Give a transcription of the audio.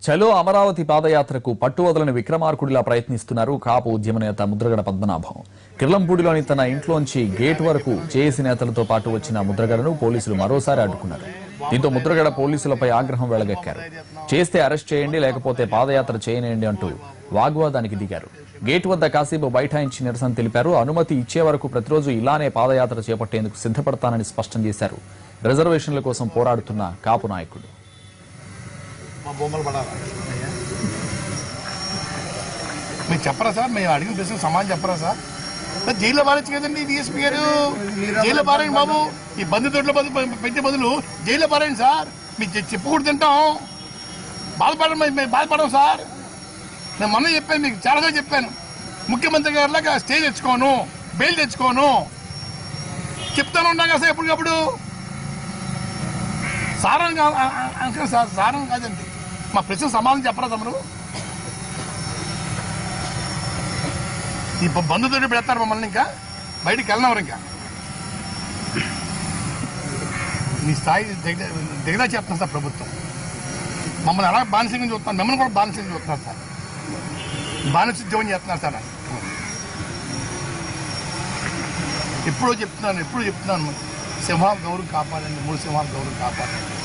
చలో అమరావతి పాదయాత్రకు పట్టు వదలని విక్రమార్కుడిలా ప్రయత్నిస్తున్నారు కాపు ఉద్యమ నేత ముద్రగడ పద్మనాభం కిర్లంపూడిలోని తన ఇంట్లోంచి గేట్ వరకు జేఏసీ నేతలతో పాటు వచ్చిన ముద్రగడను పోలీసులు మరోసారి అడ్డుకున్నారు దీంతో ముద్రగడ పోలీసులపై ఆగ్రహం వెళ్లగక్కారు చేస్తే అరెస్ట్ చేయండి లేకపోతే పాదయాత్ర చేయనియండి అంటూ వాగ్వాదానికి దిగారు గేట్ వద్ద కాసేపు బైఠాయించి నిరసన తెలిపారు అనుమతి ఇచ్చే వరకు ప్రతిరోజు ఇలానే పాదయాత్ర చేపట్టేందుకు సిద్ధపడతానని స్పష్టం చేశారు రిజర్వేషన్ల కోసం పోరాడుతున్న కాపు నాయకుడు మా బొమ్మలు పడాలా మీరు చెప్పరా సార్ మేము అడిగిన ప్రశ్న సమాధానం చెప్పరా సార్ మరి జైల్లో పారచ్చు కదండి డిఎస్పీ గారు జైల్లో పారాయండి బాబు ఈ బంధు తోటల బదులు పెట్టే బదులు జైల్లో పారాయండి సార్ మీరు చె- చెప్పకూడదు తింటాం బాధపడడం మేము బాధపడం సార్ నేను మొన్న చెప్పాను మీకు చాలాసార్లు చెప్పాను ముఖ్యమంత్రి గారిలాగా స్టే తెచ్చుకోను బెయిల్ తెచ్చుకోను చెప్తాను ఉంటాం కదా సార్ ఎప్పటికప్పుడు సారం కాదు అ- అ- అనుకున్నా సార్ సారం కాదండి మా ప్రశ్న సమాధానం చెప్పరా తమరు ఈ బ- బంధుతోటి పెడతారు మమ్మల్ని ఇంకా బయటికి వెళ్ళినవారు ఇంకా మీ స్థాయి దిగ- దిగదా చేస్తున్నారు సార్ ప్రభుత్వం మమ్మల్ని ఎలా బానిసంగా చూస్తున్నారు మిమ్మల్ని కూడా బానిసంగా చూస్తున్నారు సార్ బానిస ఉద్యోగం చేస్తున్నారు సార్ ఎప్పుడో చెప్తున్నాను ఎప్పుడూ చెప్తున్నాను సింహాల గౌరవం కాపాడండి మూడు సింహాల గౌరవం కాపాడండి